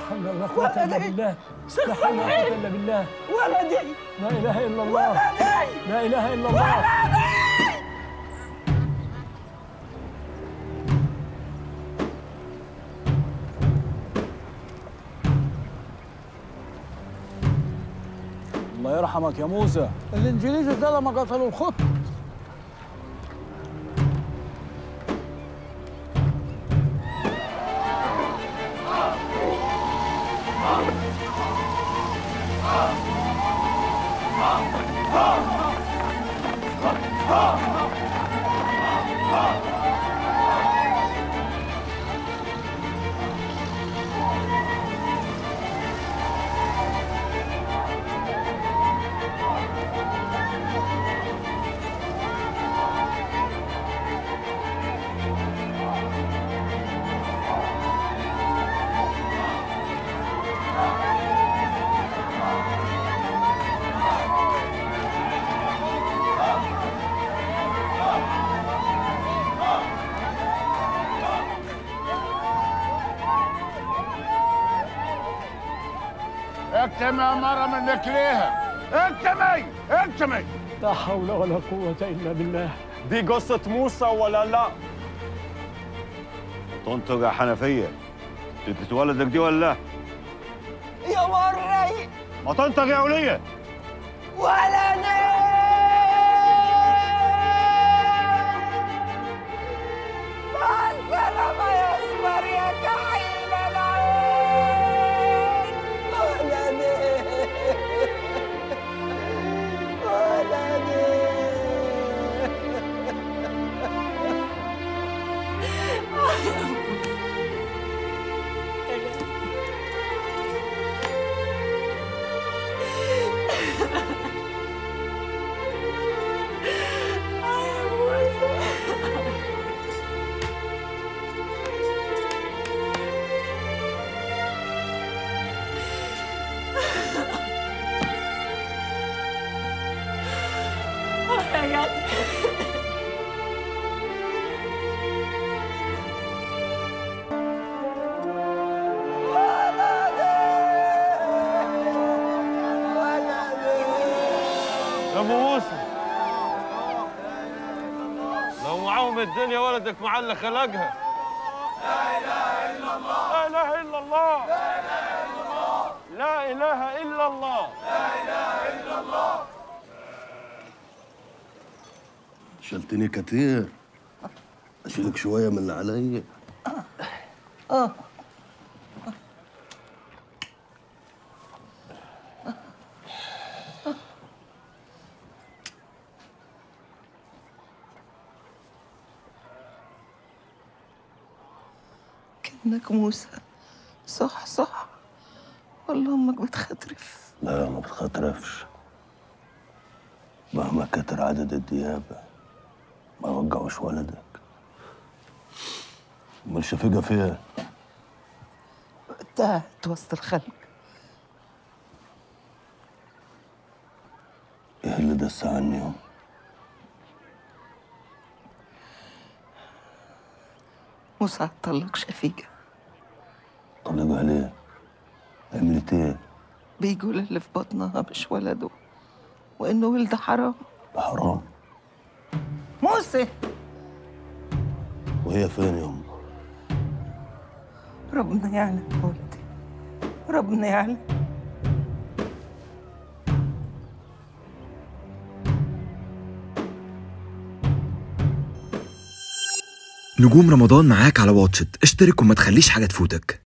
حول ولا قوة إلا بالله لا حول ولا قوة إلا بالله ولدي لا إله إلا الله ولدي لا إله إلا الله الله يرحمك يا موسى الإنجليز ده لما قتلوا الخط اكتمي يا مرة من رجليها اكتمي اكتمي لا حول ولا قوة إلا بالله دي قصة موسى ولا لا؟ تنطق يا حنفية انت ولدك دي ولا لا؟ يا مري ما تنطق يا ولية ولدي مع السلامة يا اسمر يا كحيل العين ولدي يا ابو موسى لو معاهم الدنيا ولدك معلق خلقها لا إله إلا الله لا إله إلا الله شلتني كتير اشيلك شويه من اللي عليا كأنك موسى صح صح والله امك بتخدرف لا ما بتخطرفش مهما كتر عدد الديابه ما وجعوش ولدك امال شفيقه فين تاهت وسط الخلق ايه اللي دس عنيهم موسى طلق شفيقة طلقوا عليه عملت ايه بيقول اللي في بطنها مش ولده وإنه ولد حرام ده حرام موسى وهي فين يوم ربنا يعلم يا ولدي ربنا يعلم نجوم رمضان معاك على واتشت اشترك وما تخليش حاجة تفوتك